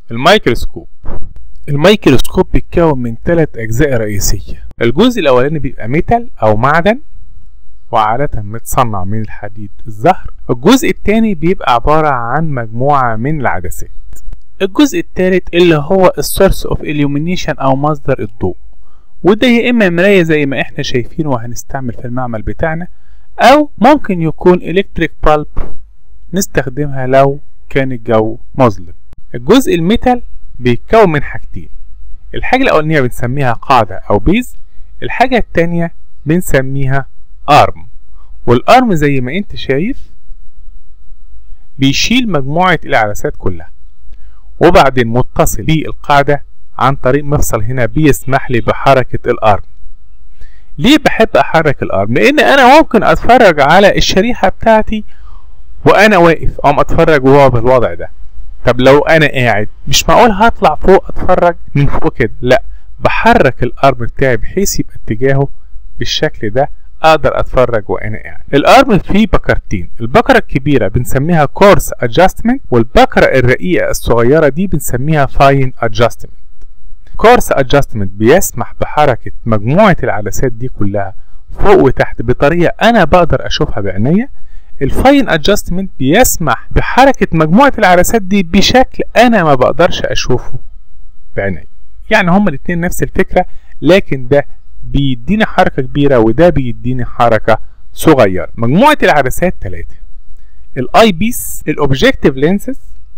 الميكروسكوب الميكروسكوب بيتكون من ثلاث أجزاء رئيسية الجزء الأولاني بيبقى ميتال أو معدن وعادة متصنع من الحديد الزهر الجزء الثاني بيبقى عبارة عن مجموعة من العدسات الجزء الثالث اللي هو السورس اوف illumination أو مصدر الضوء وده يا إما مراية زي ما احنا شايفين وهنستعمل في المعمل بتاعنا أو ممكن يكون إلكتريك بالب نستخدمها لو كان الجو مظلم الجزء الميتال بيتكون من حاجتين الحاجة الأولانية بنسميها قاعدة أو بيز الحاجة التانية بنسميها أرم والأرم زي ما أنت شايف بيشيل مجموعة العدسات كلها وبعدين متصل بالقاعدة عن طريق مفصل هنا بيسمح لي بحركة الأرم ليه بحب أحرك الأرم؟ لأن أنا ممكن أتفرج على الشريحة بتاعتي وأنا واقف أو أتفرج وهو بالوضع ده طب لو انا قاعد مش معقول هطلع فوق اتفرج من فوق كده لا بحرك الارم بتاعي بحيث يبقى اتجاهه بالشكل ده اقدر اتفرج وانا قاعد الارم فيه بكرتين البكره الكبيره بنسميها كورس ادجستمنت والبكره الرقيقه الصغيره دي بنسميها فاين ادجستمنت كورس ادجستمنت بيسمح بحركه مجموعه العدسات دي كلها فوق وتحت بطريقه انا بقدر اشوفها بعينيا الفاين ادجستمنت بيسمح بحركة مجموعة العدسات دي بشكل أنا ما بقدرش أشوفه بعيني يعني هما الاتنين نفس الفكرة لكن ده بيديني حركة كبيرة وده بيديني حركة صغيرة مجموعة العدسات ثلاثة الاي بيس الاوبجكتيف لينسز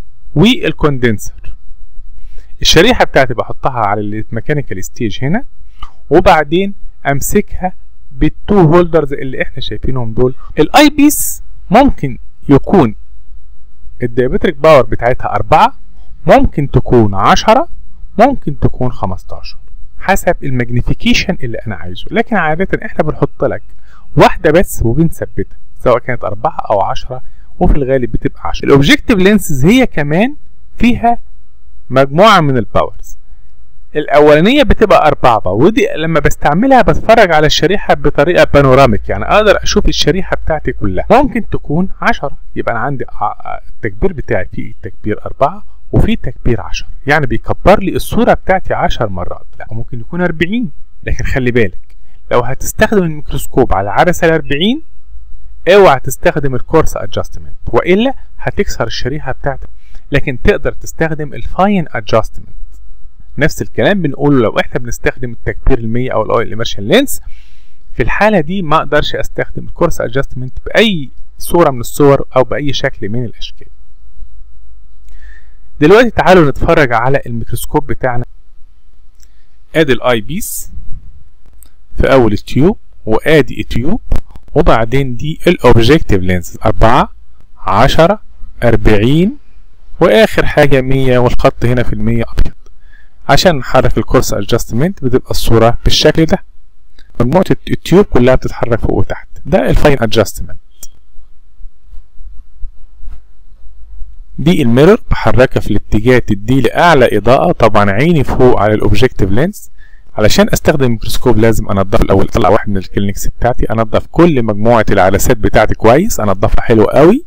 والكوندنسر الشريحة بتاعتي بحطها على الميكانيكال ستيج هنا وبعدين امسكها بالتو هولدرز اللي احنا شايفينهم دول الاي بيس ممكن يكون الدايبتريك باور بتاعتها أربعة ممكن تكون عشرة ممكن تكون خمستاشر حسب الماجنيفيكيشن اللي أنا عايزه لكن عادة إحنا بنحط لك واحدة بس وبنثبتها سواء كانت أربعة أو عشرة وفي الغالب بتبقى عشرة الأوبجيكتيف لينسز هي كمان فيها مجموعة من الباورز الاولانيه بتبقى اربعه بقى ودي لما بستعملها بتفرج على الشريحه بطريقه بانوراميك يعني اقدر اشوف الشريحه بتاعتي كلها ممكن تكون عشرة يبقى انا عندي التكبير بتاعي فيه تكبير أربعة وفي تكبير عشرة يعني بيكبر لي الصورة بتاعتي عشر مرات لا ممكن يكون أربعين لكن خلي بالك لو هتستخدم الميكروسكوب على عدسة الأربعين اوعى تستخدم الكورس ادجستمنت والا هتكسر الشريحه بتاعتك لكن تقدر تستخدم الفاين ادجستمنت نفس الكلام بنقوله لو احنا بنستخدم التكبير المية او الاويل اميرشن لينس في الحالة دي ما اقدرش استخدم الكورس ادجستمنت باي صورة من الصور او باي شكل من الاشكال دلوقتي تعالوا نتفرج على الميكروسكوب بتاعنا ادي الاي بيس في اول التيوب وادي التيوب وبعدين دي الاوبجيكتيف لينس أربعة عشرة أربعين واخر حاجة مية والخط هنا في المية ابيض عشان نحرك الكورس ادجستمنت بتبقى الصورة بالشكل ده مجموعة التيوب كلها بتتحرك فوق وتحت ده الفاين ادجستمنت دي الميرور بحركها في الاتجاه تدي لي اعلى اضاءة طبعا عيني فوق على الاوبجيكتيف لينس علشان استخدم الميكروسكوب لازم انضف الاول اطلع واحد من الكلينكس بتاعتي انضف كل مجموعة العدسات بتاعتي كويس انضفها حلو قوي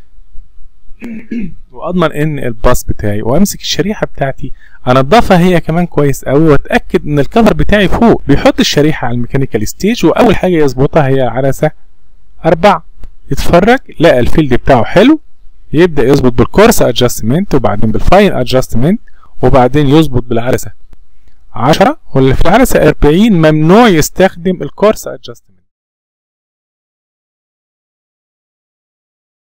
واضمن ان الباص بتاعي وامسك الشريحه بتاعتي انضفها هي كمان كويس قوي واتاكد ان الكفر بتاعي فوق بيحط الشريحه على الميكانيكال ستيج واول حاجه يظبطها هي عدسه أربعة يتفرج لقى الفيلد بتاعه حلو يبدا يظبط بالكورس ادجستمنت وبعدين بالفاين ادجستمنت وبعدين يظبط بالعدسه 10 واللي في العدسه 40 ممنوع يستخدم الكورس ادجستمنت